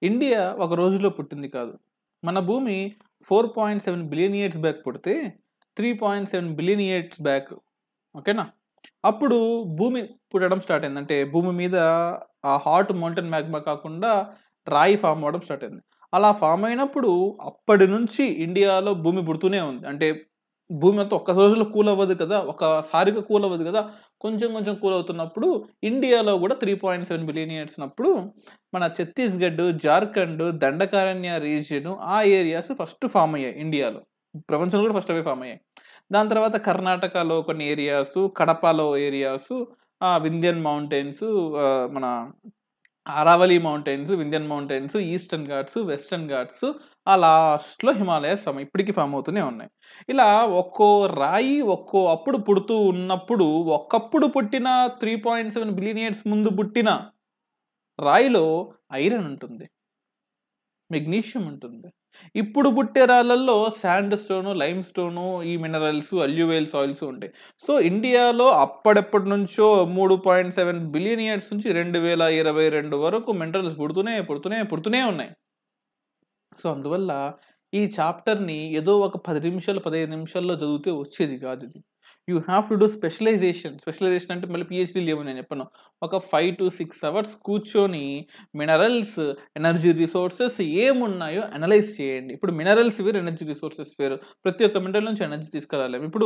India ఒక రోజులో పుట్టింది కాదు మన భూమి four point seven billion years back పుడితే three point seven billion years back ఓకేనా అప్పుడు భూమి పుట్టడం స్టార్ట్ అయింది అంటే భూమి మీద ఆ హాట్ మౌంటైన్ మ్యాగ్మా కాకుండా రాయి ఫామ్ అవ్వడం స్టార్ట్ అయింది అలా ఫామ్ అయినప్పుడు అప్పటి నుంచి ఇండియాలో భూమి పుడుతూనే ఉంది అంటే భూమి అంతా ఒక్క రోజులో కూల్ అవ్వదు కదా ఒకసారిగా కూల్ అవ్వదు కదా కొంచెం కొంచెం కూల్ అవుతున్నప్పుడు ఇండియాలో కూడా three point seven billion years ఉన్నప్పుడు మన ఛత్తీస్గఢ్ జార్ఖండ్ దండకారణ్య రీజియన్ ఆ ఏరియాస్ ఫస్ట్ ఫామ్ అయ్యాయి ఇండియాలో ప్రపంచంలో కూడా ఫస్ట్ అవే ఫామ్ అయ్యాయి దాని తర్వాత కర్ణాటకలో కొన్ని ఏరియాస్ కడపలో ఏరియాస్ వింధ్యన్ మౌంటైన్స్ మన Aravali mountains Vindhyan mountains eastern Ghats western Ghats ఆ లాస్ట్లో హిమాలయస్ ఫామ్ ఇప్పటికీ ఫామ్ అవుతూనే ఉన్నాయి ఇలా ఒక్కో రాయి ఒక్కో అప్పుడు పుడుతూ ఉన్నప్పుడు ఒక్కప్పుడు పుట్టిన త్రీ పాయింట్ సెవెన్ బిలియన్ ఇయర్స్ ముందు పుట్టిన రాయిలో ఐరన్ ఉంటుంది మెగ్నీషియం ఉంటుంది ఇప్పుడు పుట్టే రాళ్ళల్లో శాండ్ స్టోను లైమ్ స్టోను ఈ మినరల్స్ అల్యూవేల్ సాయిల్స్ ఉంటాయి సో ఇండియాలో అప్పడెప్పటి నుంచో మూడు పాయింట్ సెవెన్ బిలియన్ ఇయర్స్ నుంచి రెండు వేల ఇరవై రెండు వరకు మినరల్స్ పుడుతూనే పుడుతూనే పుడుతూనే ఉన్నాయి సో అందువల్ల ఈ చాప్టర్ని ఏదో ఒక పది నిమిషాలు పదిహేను నిమిషాల్లో చదివితే వచ్చేది కాదు ఇది you have to do specialisation specialisation అంటే మళ్ళీ పిహెచ్డీ లేవు నేను చెప్పాను ఒక ఫైవ్ టు సిక్స్ అవర్స్ కూర్చొని మినరల్స్ ఎనర్జీ రిసోర్సెస్ ఏమున్నాయో అనలైజ్ చేయండి ఇప్పుడు మినరల్స్ వేరు ఎనర్జీ రిసోర్సెస్ వేరు ప్రతి ఒక్క మినరల్ నుంచి ఎనర్జీ తీసుకురాలేము ఇప్పుడు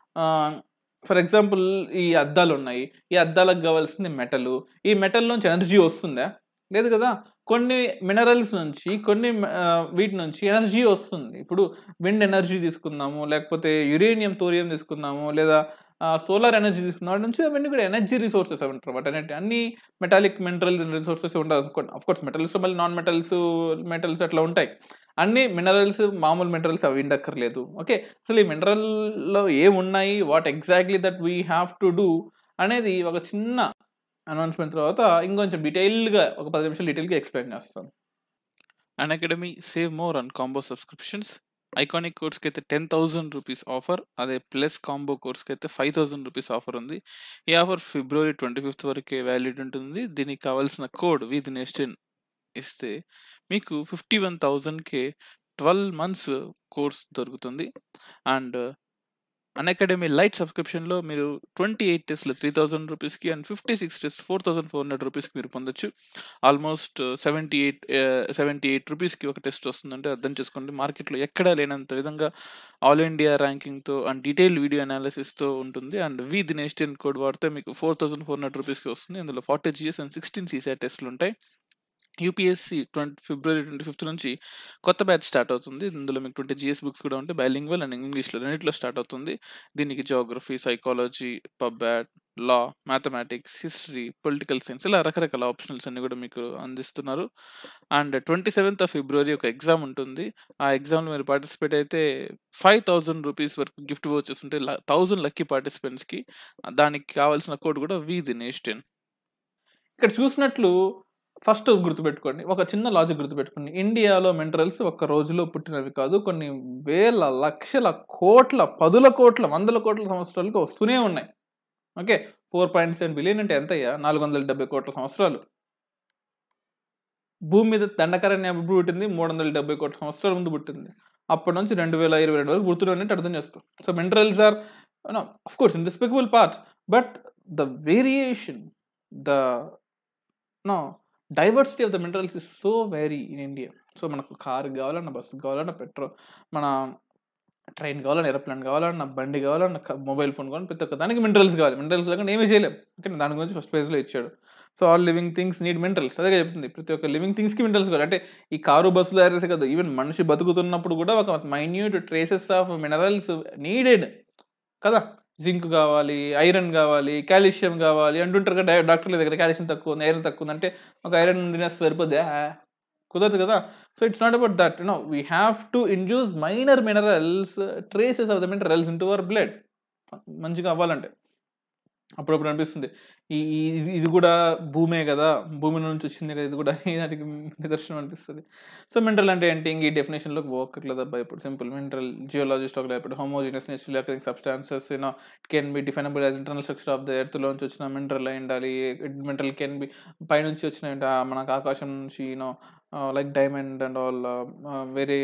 ఫర్ ఎగ్జాంపుల్ ఈ అద్దాలు ఉన్నాయి ఈ అద్దాలకు కావాల్సింది మెటల్ ఈ మెటల్ నుంచి ఎనర్జీ వస్తుందా లేదు కదా కొన్ని మినరల్స్ నుంచి కొన్ని ఆ, వీటి నుంచి ఎనర్జీ వస్తుంది ఇప్పుడు విండ్ ఎనర్జీ తీసుకుందాము లేకపోతే యురేనియం తోరియం తీసుకుందాము లేదా సోలార్ ఎనర్జీ తీసుకున్న వాటి నుంచి అవన్నీ కూడా ఎనర్జీ రిసోర్సెస్ అంటారు వాటి అన్నిటి అన్ని మెటాలిక్ మినరల్ రిసోర్సెస్ ఉండవు అఫ్ కోర్స్ మెటల్స్ మళ్ళీ నాన్ మెటల్స్ మెటల్స్ అట్లా ఉంటాయి అన్ని మినరల్స్ మామూలు మినరల్స్ అవి ఉండక్కర్లేదు ఓకే అసలు ఈ మినరల్లో ఏమున్నాయి what exactly that we have to do అనేది ఒక చిన్న అనౌన్స్మెంట్ తర్వాత ఇంకొంచెం డీటెయిల్గా ఒక పది నిమిషాలు డీటెయిల్గా ఎక్స్ప్లెయిన్ చేస్తాను Unacademy save more on combo subscriptions iconic కోర్స్కి అయితే టెన్ థౌజండ్ రూపీస్ ఆఫర్ అదే ప్లస్ కాంబో కోర్స్కి అయితే ఫైవ్ థౌజండ్ రూపీస్ ఆఫర్ ఉంది ఈ ఆఫర్ ఫిబ్రవరి ట్వంటీ ఫిఫ్త్ వరకే వ్యాలిడ్ ఉంటుంది దీనికి కావాల్సిన కోడ్ విత్ నెస్టిన్ ఇస్తే మీకు ఫిఫ్టీ వన్ థౌజండ్కే ట్వెల్వ్ మంత్స్ కోర్స్ దొరుకుతుంది అండ్ అన్ అకాడమీ లైట్ సబ్స్క్రిప్షన్లో మీరు ట్వంటీ ఎయిట్ టెస్ట్లు త్రీ థౌసండ్ రూపీస్కి and fifty six test four thousand four hundred రూపీస్కి మీరు పొందొచ్చు almost seventy eight seventy eight రూపీస్కి ఒక టెస్ట్ వస్తుందంటే అర్థం చేసుకోండి మార్కెట్లో ఎక్కడా లేనంత విధంగా ఆల్ ఇండియా ర్యాంకింగ్తో అండ్ డీటెయిల్ వీడియో అనాలిసిస్తో ఉంటుంది and V Dinesh ten code వాడితే మీకు ఫోర్ థౌసండ్ ఫోర్ హండ్రెడ్ రూపీస్కి వస్తుంది అందులో forty GS and sixteen CCR టెస్ట్లు ఉంటాయి UPSC twenty February twenty fifth నుంచి కొత్త బ్యాచ్ స్టార్ట్ అవుతుంది ఇందులో మీకు ట్వంటీ జిఎస్ బుక్స్ కూడా ఉంటాయి బైలింగ్వల్ అండ్ ఇంగ్లీష్లో రెండిట్లో స్టార్ట్ అవుతుంది దీనికి జోగ్రఫీ సైకాలజీ పబ్యాట్ law mathematics history political science ఇలా రకరకాల ఆప్షనల్స్ అన్ని కూడా మీకు అందిస్తున్నారు and twenty seventh of February ఒక ఎగ్జామ్ ఉంటుంది ఆ ఎగ్జామ్లో మీరు పార్టిసిపేట్ అయితే ఫైవ్ థౌజండ్ రూపీస్ వరకు గిఫ్ట్ వచ్చేసి ఉంటాయి థౌజండ్ లక్కీ పార్టిసిపెంట్స్కి దానికి కావాల్సిన కోడ్ కూడా వి దినేష్ టెన్ ఇక్కడ చూసినట్లు ఫస్ట్ గుర్తుపెట్టుకోండి ఒక చిన్న లాజిక్ గుర్తుపెట్టుకోండి ఇండియాలో మినరల్స్ ఒక్క రోజులో పుట్టినవి కాదు కొన్ని వేల లక్షల కోట్ల పదుల కోట్ల వందల కోట్ల సంవత్సరాలకు వస్తూనే ఉన్నాయి okay four point seven billion అంటే ఎంతయ్యా నాలుగు వందల డెబ్బై కోట్ల సంవత్సరాలు భూమి మీద దండకరణ్య ఎప్పుడు పుట్టింది మూడు వందల డెబ్బై కోట్ల సంవత్సరాల ముందు పుట్టింది అప్పటి నుంచి రెండు వేల ఇరవై రెండు వరకు పుడుతూనే ఉన్నట్టు అర్థం చేసుకో so minerals are of course indispensable part but the variation the no diversity of the minerals is so very in India so మనకు కారు కావాలన్నా బస్సు కావాలన్నా పెట్రోల్ మన ట్రైన్ కావాలన్నా ఏరోప్లేన్ కావాలన్నా బండి కావాలన్నా మొబైల్ ఫోన్ కావాలన్నా ప్రతి ఒక్క దానికి మినరల్స్ కావాలి మినరల్స్ లేకుండా ఏమీ చేయలేం ఓకే దాని గురించి ఫస్ట్ పేజ్లో ఇచ్చాడు so all living things need minerals అదే చెప్తుంది ప్రతి ఒక్క లివింగ్ థింగ్స్కి మినరల్స్ కావాలి అంటే ఈ కారు బస్సులు తయారు కదా ఈవెన్ మనిషి బతుకుతున్నప్పుడు కూడా ఒక minute traces of minerals needed కదా జింక్ కావాలి ఐరన్ కావాలి కాల్షియం కావాలి అంటుంటారు కదా డాక్టర్ల దగ్గర కాల్షియం తక్కువ ఉంది ఐరన్ తక్కువ ఉంది అంటే ఒక ఐరన్ తినేస్తే సరిపోద్దా కుదరదు కదా so it's not about that no we have to induce minor minerals traces of the minerals into our blood మంచిగా అవ్వాలంటే అప్పుడప్పుడు అనిపిస్తుంది ఈ ఈ- ఇది ఇది కూడా భూమే కదా భూమి నుంచి వచ్చింది కదా ఇది కూడా అని దానికి నిదర్శనం అనిపిస్తుంది సో మినరల్ అంటే ఏంటి ఇంక ఈ డెఫినేషన్లోకి పోకర్లేదు అబ్బా ఇప్పుడు సింపుల్ మినరల్ జియోలాజిస్ట్ ఒక ఇప్పుడు homogeneous natural occurring substances you know it can be definable as internal structure of the ఎర్త్లోంచి వచ్చిన మినరల్ అయి ఉండాలి మినరల్ కెన్ బి పైనుంచి వచ్చిన ఏంట మనకు ఆకాశం నుంచి you know like diamond and all very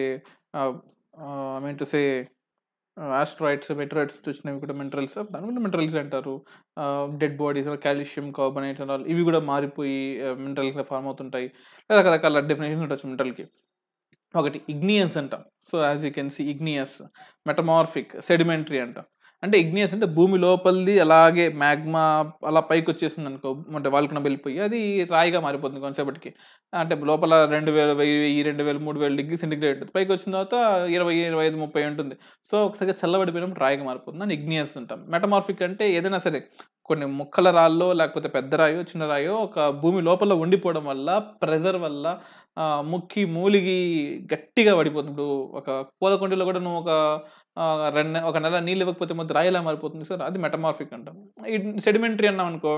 I mean to say asteroids meteoroids వచ్చినవి కూడా మినరల్స్ దాని కూడా మినరల్స్ అంటారు dead bodies calcium carbonates and all ఇవి కూడా మారిపోయి మినరల్గా ఫామ్ అవుతుంటాయి రకరకాల డెఫినేషన్స్ ఉండొచ్చు మినరల్కి ఒకటి ఇగ్నియస్ అంటాం so as you can see igneous metamorphic sedimentary అంటాం అంటే ఇగ్నియస్ అంటే భూమి లోపలిది అలాగే మ్యాగ్మా అలా పైకి వచ్చేసింది అనుకో అంటే వాళ్ళకున్న వెళ్ళిపోయి అది రాయిగా మారిపోతుంది కొంతసేపటికి అంటే లోపల రెండు వేల వెయ్యి వెయ్యి రెండు వేలు మూడు వేల డిగ్రీ సెంటిగ్రేడ్ ఉంటుంది పైకి వచ్చిన తర్వాత ఇరవై ఇరవై ఐదు ముప్పై ఉంటుంది సో ఒకసారి చల్లబడిపోయినప్పుడు రాయిగా మారిపోతుంది అని ఇగ్నియస్ అంటాం మెటమార్ఫిక్ అంటే ఏదైనా సరే కొన్ని ముక్కల రాళ్ళో లేకపోతే పెద్ద రాయో చిన్న రాయో ఒక భూమి లోపల ఉండిపోవడం వల్ల ప్రెజర్ వల్ల ఆ, ముక్కి మూలిగి గట్టిగా పడిపోతుంది ఇప్పుడు ఒక పూలకొండలో కూడా నువ్వు ఒక ఆ, రెండు ఒక నెల నీళ్ళు ఇవ్వకపోతే మొత్తం రాయిలా మారిపోతుంది సార్ అది మెటమార్ఫిక్ అంటాం సెడిమెంటరీ అన్నాం అనుకో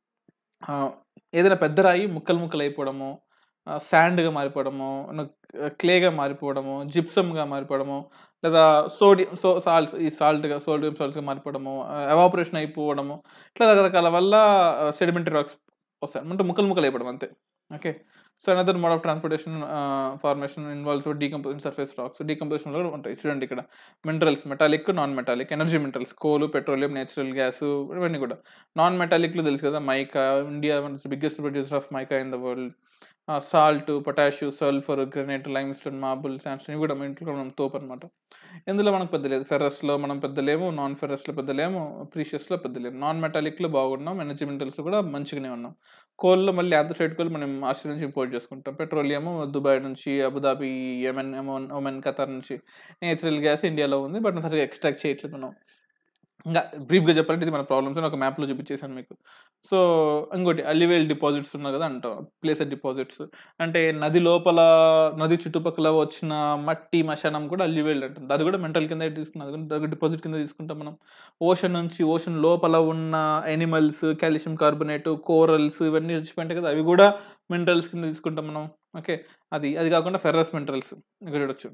ఆ, ఏదైనా పెద్ద రాయి ముక్కలు ముక్కలు అయిపోవడము శాండ్గా మారిపోవడము క్లేగా మారిపోవడము జిప్సమ్గా మారిపోవడము లేదా సోడియం సో సాల్ట్స్ ఈ సాల్ట్గా సోడియం సాల్ట్స్గా మారిపోవడము ఎవాపరేషన్ అయిపోవడము ఇట్లా రకరకాల వల్ల సెడిమెంటరీ రాక్స్ వస్తాయి అంటే ముక్కలు ముక్కలు అయిపోవడం అంతే okay so another mode of transportation formation involves decomposing surface rocks decomposition కూడా ఉంటాయి చూడండి ఇక్కడ minerals metallic non metallic energy minerals coal petroleum natural gas ఇవన్నీ కూడా నాన్ మెటాలిక్లు తెలుసు కదా mica India biggest producer of mica in the world salt potassium sulphur granite limestone marble sandstone ఇవి కూడా మన ఇంట్లో మనం తోపు అనమాట ఇందులో మనకు పెద్ద లేదు ఫెర్రస్లో మనం పెద్ద లేము నాన్ ఫెర్రస్లో పెద్ద లేము ప్రీషియస్లో పెద్ద లేము నాన్ మెటాలిక్లో బాగున్నాం ఎనర్జీ మినరల్స్లో కూడా మంచిగానే ఉన్నాం కోల్లో మళ్ళీ ఆంధ్రసైడ్ కోల్ మనం ఆస్ట్రేలియా నుంచి ఇంపోర్ట్ చేసుకుంటాం పెట్రోలియం దుబాయ్ నుంచి Abu Dhabi Yemen Oman Oman Qatar నుంచి నేచురల్ గ్యాస్ ఇండియాలో ఉంది బట్ సరిగ్గా ఎక్స్ట్రాక్ట్ చేయట్లేదు మనం ఇంకా బ్రీఫ్గా చెప్పాలంటే ఇది మన ప్రాబ్లమ్స్ అని ఒక మ్యాప్లో చూపించేసాను మీకు సో ఇంకోటి అల్లివేల్ డిపాజిట్స్ ఉన్నాయి కదా అంటాం ప్లేసెడ్ డిపాజిట్స్ అంటే నది లోపల నది చుట్టుపక్కల వచ్చిన మట్టి మశానం కూడా అల్లివేల్ అంటుంది అది కూడా మెంటల్ కింద తీసుకున్నది అది డిపాజిట్ కింద తీసుకుంటాం మనం ఓషన్ నుంచి ఓషన్ లోపల ఉన్న ఎనిమల్స్ కాల్షియం కార్బోనేట్ కోరల్స్ ఇవన్నీ చచ్చిపోయింటాయి కదా అవి కూడా మినరల్స్ కింద తీసుకుంటాం మనం ఓకే అది అది కాకుండా ఫెర్రస్ మినరల్స్ ఇక్కడ చూడొచ్చు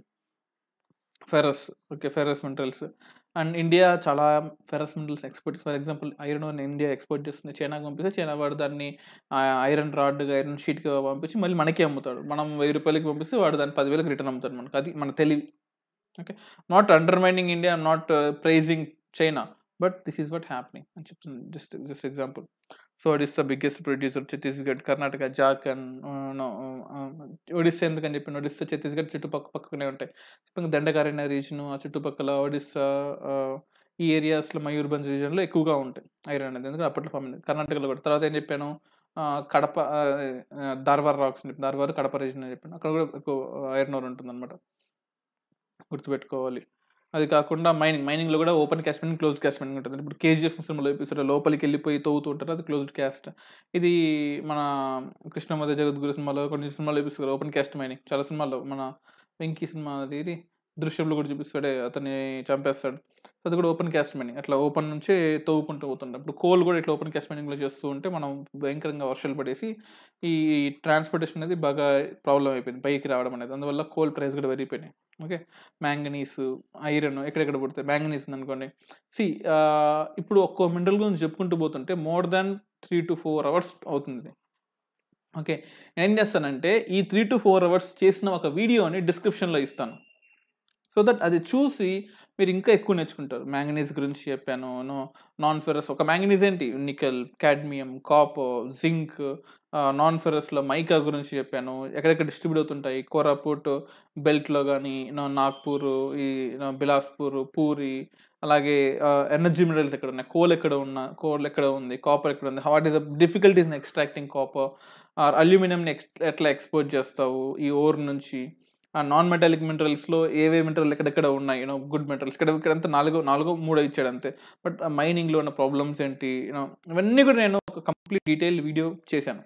ferrous okay ferrous minerals and India చాలా ferrous minerals export for example iron ore India export చేస్తుంది చైనాకి పంపిస్తే చైనా వాడు దాన్ని ఐరన్ రాడ్గా ఐరన్ షీట్గా పంపించి మళ్ళీ మనకే అమ్ముతాడు మనం వెయ్యి రూపాయలకి పంపిస్తే వాడు దాన్ని పదివేలకు రిటర్న్ అమ్ముతాడు మనకు అది మన తెలివి okay not undermining India not praising China but this is what happening అని చెప్తుంది just just example so it is the biggest producer Chhattisgarh Karnataka Jharkhand Odisha ఎందుకని చెప్పిన ఒడిస్సా ఛత్తీస్గఢ్ చుట్టుపక్క పక్కనే ఉంటాయి ఇప్పుడు దండకారణ్య రీజన్ ఆ చుట్టుపక్కల ఒడిస్సా ఆ, ఈ ఏరియాస్లో మయూర్భంజ్ రీజన్లో ఎక్కువగా ఉంటాయి ఐరన్ అనేది ఎందుకంటే అప్పట్లో ఫామ్ కర్ణాటకలో కూడా తర్వాత ఏం చెప్పాను ఆ, కడప ఆ, ఆ, ధార్వార్ రాక్స్ అని చెప్పి ధార్వార్ కడప రీజన్ అని చెప్పాను అక్కడ కూడా ఎక్కువ ఐరన్ ఓర్ ఉంటుంది అనమాట గుర్తుపెట్టుకోవాలి అది కాకుండా మైనింగ్ మైనింగ్లో కూడా open cast mining close cast mining ఉంటుంది ఇప్పుడు కేజీఎఫ్ సినిమాలో ఎపిసోడ్ లోపలికి వెళ్ళిపోయి తవ్వుతూ ఉంటారు అది క్లోజ్డ్ క్యాస్ట్ ఇది మన కృష్ణమద జగద్గురు సినిమాలో కొన్ని సినిమాలు చూపిస్తారు ఓపెన్ క్యాస్ట్ మైనింగ్ చాలా సినిమాల్లో మన వెంకీ సినిమా అది ఇది దృశ్యంలో కూడా చూపిస్తాడే అతన్ని చంపేస్తాడు సో అది కూడా ఓపెన్ క్యాస్ట్ మైనింగ్ అట్లా ఓపెన్ నుంచి తవ్వుకుంటూ పోతుంటాం ఇప్పుడు కోల్ కూడా ఇట్లా ఓపెన్ క్యాస్ట్ మైనింగ్లో చేస్తూ ఉంటే మనం భయంకరంగా వర్షాలు పడేసి ఈ ట్రాన్స్పోర్టేషన్ అనేది బాగా ప్రాబ్లం అయిపోయింది పైకి రావడం అనేది అందువల్ల కోల్ ప్రైస్ కూడా పెరిగిపోయినాయి ఓకే మ్యాంగనీస్ ఐరన్ ఎక్కడెక్కడ పుడతాయి మ్యాంగనీస్ అనుకోండి సి ఇప్పుడు ఒక్కో మినరల్ గురించి చెప్పుకుంటూ పోతుంటే more than three to four hours అవుతుంది ఓకే నేను ఏం చేస్తానంటే ఈ త్రీ టు ఫోర్ అవర్స్ చేసిన ఒక వీడియోని డిస్క్రిప్షన్లో ఇస్తాను సో దట్ అది చూసి మీరు ఇంకా ఎక్కువ నేర్చుకుంటారు మ్యాంగనీస్ గురించి చెప్పాను నో నాన్ ఫెరస్ ఒక మ్యాంగనీస్ ఏంటి nickel cadmium copper zinc non ఫెరస్లో మైకా గురించి చెప్పాను ఎక్కడెక్కడ డిస్ట్రిబ్యూట్ అవుతుంటాయి కోరాపుట్ బెల్ట్లో కానీ నాగ్పూర్ ఈ no, బిలాస్పూర్ పూరి అలాగే ఎనర్జీ మినరల్స్ ఎక్కడ ఉన్నాయి కోల్ ఎక్కడ ఉన్న కోల్ ఎక్కడ ఉంది కాపర్ ఎక్కడ ఉంది what is the difficulties in extracting copper or అల్యూమినియంని ఎక్స్ ఎట్లా ఎక్స్పోర్ట్ చేస్తావు ఈ ఓర్ నుంచి ఆ నాన్ మెటాలిక్ మినరల్స్లో ఏవే మినరల్ ఎక్కడెక్కడ ఉన్నాయి యూనో గుడ్ మినరల్స్ ఇక్కడ ఇక్కడ అంతా నాలుగో నాలుగో మూడో ఇచ్చాడు అంతే బట్ మైనింగ్లో ఉన్న ప్రాబ్లమ్స్ ఏంటి యూనో ఇవన్నీ కూడా నేను ఒక కంప్లీట్ డీటెయిల్ వీడియో చేశాను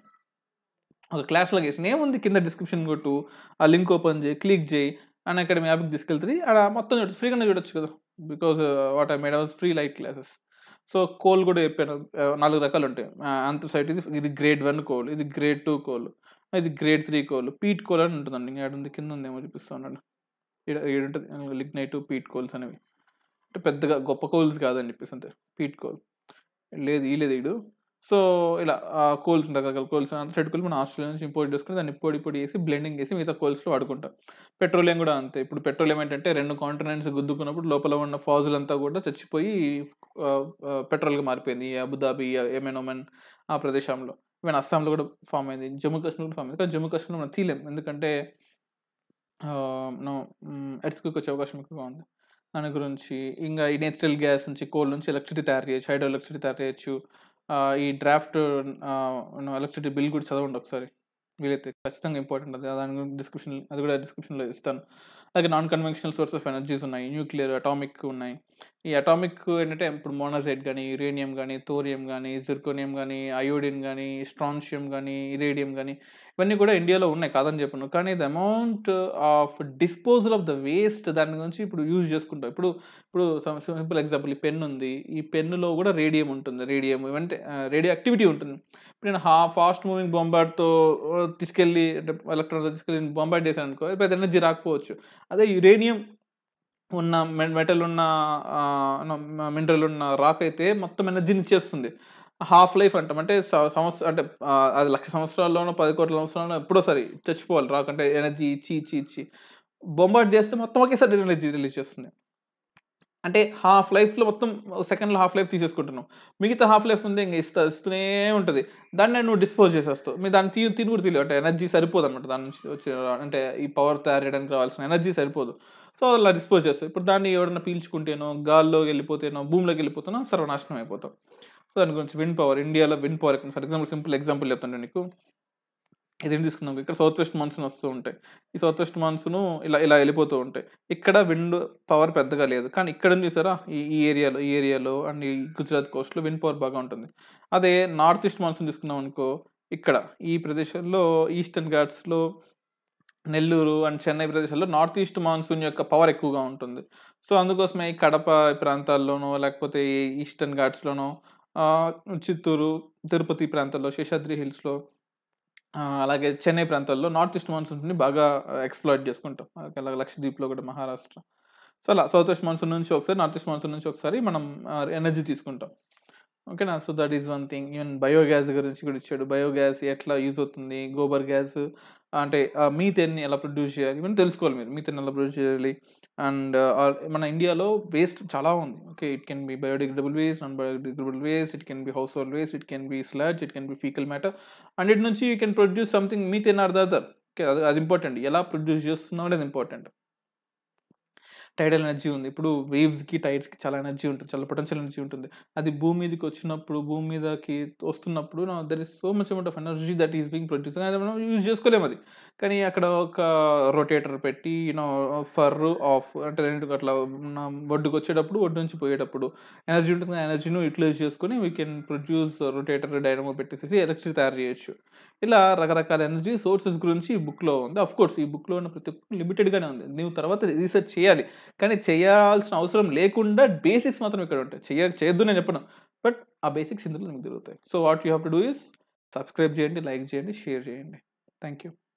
ఒక క్లాస్లో వేసిన ఏముంది కింద డిస్క్రిప్షన్ కొట్టు ఆ లింక్ ఓపెన్ చేయి క్లిక్ చేయి అని అక్కడ మీ యాప్కి తీసుకెళ్తుంది అక్కడ మొత్తం చూడొచ్చు ఫ్రీగానే చూడొచ్చు కదా because what I made was free light classes so coal కూడా చెప్పాను ఆ, నాలుగు రకాలు ఉంటాయి అంతసైట్ ఇది ఇది గ్రేడ్ వన్ కోల్ ఇది గ్రేడ్ టూ కోల్ ఇది grade three coal peat coal అని ఉంటుందండి ఇంకా ఉంది కింద ఉందేమో చూపిస్తా ఉన్నాడు ఇక్కడ ఉంటుంది లిగ్నైట్ పీట్ కోల్స్ అనేవి అంటే పెద్దగా గొప్ప కోల్స్ కాదని చెప్పేసి అంతే పీట్ కోల్ లేదు ఈ లేదు ఇడు సో ఇలా కోల్స్ ఉంటాయి రకరకాల కోల్స్ రెడ్ కోల్ మనం ఆస్ట్రేలియా నుంచి ఇంపోర్ట్ చేసుకుని దాన్ని పొడి పొడి వేసి బ్లెండింగ్ చేసి మిగతా కోల్స్లో వాడుకుంటాం పెట్రోలియం కూడా అంతే ఇప్పుడు పెట్రోలియం ఏంటంటే రెండు కాంటినెంట్స్ గుద్దుకున్నప్పుడు లోపల ఉన్న ఫాజుల్ అంతా కూడా చచ్చిపోయి పెట్రోల్గా మారిపోయింది ఈ అబుదాబి ఎమెనోమెన్ ఆ ప్రదేశంలో ఈవెన్ అస్సాంలో కూడా ఫామ్ అయింది జమ్మూ కాశ్మీర్ కూడా ఫామ్ అయింది కానీ జమ్మూ కాశ్మీర్ మనం తీయలేం ఎందుకంటే మనం ఎర్త్క్విక్ వచ్చే అవకాశం ఎక్కువగా ఉంది దాని గురించి ఇంకా ఈ నేచురల్ గ్యాస్ నుంచి కోల్ నుంచి ఎలక్ట్రిసిటీ తయారు చేయొచ్చు హైడ్రో ఎలక్ట్రిసిటీ తయారు చేయొచ్చు ఆ, ఈ డ్రాఫ్ట్ ఎలక్ట్రిసిటీ బిల్ కూడా చదవండి ఒకసారి వీలైతే ఖచ్చితంగా ఇంపార్టెంట్ అది దాని గురించి డిస్క్రిప్షన్ అది కూడా డిస్క్రిప్షన్లో ఇస్తాను అలాగే non conventional source of energies ఉన్నాయి న్యూక్లియర్ అటామిక్ ఉన్నాయి ఈ అటామిక్ ఏంటంటే ఇప్పుడు మోనోజైట్ కానీ యురేనియం కానీ థోరియం కానీ జిర్కోనియం కానీ అయోడిన్ కానీ స్ట్రాన్షియం కానీ ఇరేడియం కానీ ఇవన్నీ కూడా ఇండియాలో ఉన్నాయి కాదని చెప్పను కానీ the amount of disposal of the waste దాని గురించి ఇప్పుడు యూజ్ చేసుకుంటాం ఇప్పుడు ఇప్పుడు సింపుల్ ఎగ్జాంపుల్ ఈ పెన్ ఉంది ఈ పెన్నులో కూడా రేడియం ఉంటుంది రేడియం ఇవంటే రేడియో యాక్టివిటీ ఉంటుంది ఇప్పుడు నేను హా ఫాస్ట్ మూవింగ్ బొంబార్డ్తో తీసుకెళ్ళి అంటే ఎలక్ట్రాన్తో తీసుకెళ్ళి బొంబార్డ్ చేశాను అనుకో పెద్ద ఎనర్జీ రాకపోవచ్చు అదే యురేనియం ఉన్న మెటల్ ఉన్న మినరల్ ఉన్న రాక్ అయితే మొత్తం ఎనర్జీని ఇచ్చేస్తుంది హాఫ్ లైఫ్ అంటాం అంటే స- సంవత్సరం అంటే ఆ, అది లక్ష సంవత్సరాల్లోనో పది కోట్ల సంవత్సరాల్లో ఎప్పుడో సరి చచ్చిపోవాలి రాక్ అంటే ఎనర్జీ ఇచ్చి ఇచ్చి ఇచ్చి బొంబార్డ్ చేస్తే మొత్తం ఒకేసారి ఎనర్జీ రిలీజ్ చేస్తుంది అంటే హాఫ్ లైఫ్లో మొత్తం సెకండ్లో హాఫ్ లైఫ్ తీసేసుకుంటున్నాం మిగతా హాఫ్ లైఫ్ ఉంది ఇంకా ఇస్తా ఇస్తూనే ఉంటుంది దాన్ని నువ్వు డిస్పోజ్ చేసేస్తావు మీ దాన్ని తీ తిని కూడా తెలియదు అంటే ఎనర్జీ సరిపోదు అనమాట దాని నుంచి వచ్చే అంటే ఈ పవర్ తయారు చేయడానికి రావాల్సిన ఎనర్జీ సరిపోదు సో అలా డిస్పోజ్ చేస్తావు ఇప్పుడు దాన్ని ఎవరైనా పీల్చుకుంటేనో గాల్లోకి వెళ్ళిపోతేనో భూమిలోకి వెళ్ళిపోతేనో సర్వనాశనం అయిపోతాం సో దాని గురించి విండ్ పవర్ ఇండియాలో wind power for example simple example చెప్తాను నీకు ఇదేం తీసుకుందాం ఇక్కడ సౌత్ వెస్ట్ మాన్సూన్ వస్తూ ఉంటాయి ఈ సౌత్ వెస్ట్ మాన్సూన్ ఇలా ఇలా వెళ్ళిపోతూ ఉంటాయి ఇక్కడ విండ్ పవర్ పెద్దగా లేదు కానీ ఇక్కడ ఉంది చూసారా ఈ ఈ ఏరియాలో ఈ ఏరియాలో అండ్ ఈ గుజరాత్ కోస్ట్లో విండ్ పవర్ బాగా ఉంటుంది అదే నార్త్ ఈస్ట్ మాన్సూన్ తీసుకున్నాం అనుకో ఇక్కడ ఈ ప్రదేశంలో ఈస్టర్న్ ఘాట్స్లో నెల్లూరు అండ్ చెన్నై ప్రదేశాల్లో నార్త్ ఈస్ట్ మాన్సూన్ యొక్క పవర్ ఎక్కువగా ఉంటుంది సో అందుకోసమే ఈ కడప ప్రాంతాల్లోనో లేకపోతే ఈ ఈస్టర్న్ ఘాట్స్లోనో ఆ, చిత్తూరు తిరుపతి ప్రాంతాల్లో శేషాద్రి హిల్స్లో ఆ, అలాగే చెన్నై ప్రాంతాల్లో నార్త్ ఈస్ట్ మాన్సూన్ని బాగా ఎక్స్ప్లాయిట్ చేసుకుంటాం అలాగే లక్షద్వీప్లో కూడా మహారాష్ట్ర సో అలా సౌత్ వెస్ట్ మాన్సూన్ నుంచి ఒకసారి నార్త్ ఈస్ట్ మాన్సూన్ నుంచి ఒకసారి మనం ఎనర్జీ తీసుకుంటాం ఓకేనా so that is one thing even biogas గురించి కూడా ఇచ్చాడు బయోగ్యాస్ ఎట్లా యూజ్ అవుతుంది గోబర్ గ్యాస్ అంటే మీథేన్ని ఎలా ప్రొడ్యూస్ చేయాలి ఇవన్నీ తెలుసుకోవాలి మీరు మీథేన్ ఎలా ప్రొడ్యూస్ చేయాలి అండ్ మన ఇండియాలో వేస్ట్ చాలా ఉంది okay it can be biodegradable waste non biodegradable waste it can be హౌస్ హోల్డ్ waste it can be sludge it can be faecal matter and it నుంచి you can produce something methane or the other okay అది అది important ఎలా produce చేస్తున్నావు అనేది important టైడల్ energy ఉంది ఇప్పుడు వేవ్స్కి టైడ్స్కి చాలా ఎనర్జీ ఉంటుంది చాలా పొటెన్షియల్ ఎనర్జీ ఉంటుంది అది భూమి మీదకి వచ్చినప్పుడు భూమి మీదకి వస్తున్నప్పుడు there is so much amount of energy that is being produce అది మనం యూజ్ చేసుకోలేము అది కానీ అక్కడ ఒక రొటేటర్ పెట్టి యూనో ఫర్ ఆఫ్ అంటే రెండు అట్లా మన ఒడ్డుకు వచ్చేటప్పుడు ఒడ్డు నుంచి పోయేటప్పుడు ఎనర్జీ ఉంటుంది ఆ ఎనర్జీని యూటిలైజ్ చేసుకొని we can produce rotator dynamo పెట్టేసి ఎలక్ట్రిసిటీ తయారు చేయొచ్చు ఇలా రకరకాల ఎనర్జీ సోర్సెస్ గురించి ఈ బుక్లో ఉంది అఫ్ కోర్స్ ఈ బుక్లో ఉన్న ప్రతి ఒక్కటి లిమిటెడ్గానే ఉంది నువ్వు తర్వాత రీసెర్చ్ చేయాలి కానీ చేయాల్సిన అవసరం లేకుండా బేసిక్స్ మాత్రం ఇక్కడ ఉంటాయి చేయ చేయొద్దు నేను చెప్పను బట్ ఆ బేసిక్స్ ఇందులో మీకు దొరుకుతాయి so what you have to do is subscribe చేయండి లైక్ చేయండి షేర్ చేయండి థ్యాంక్ యూ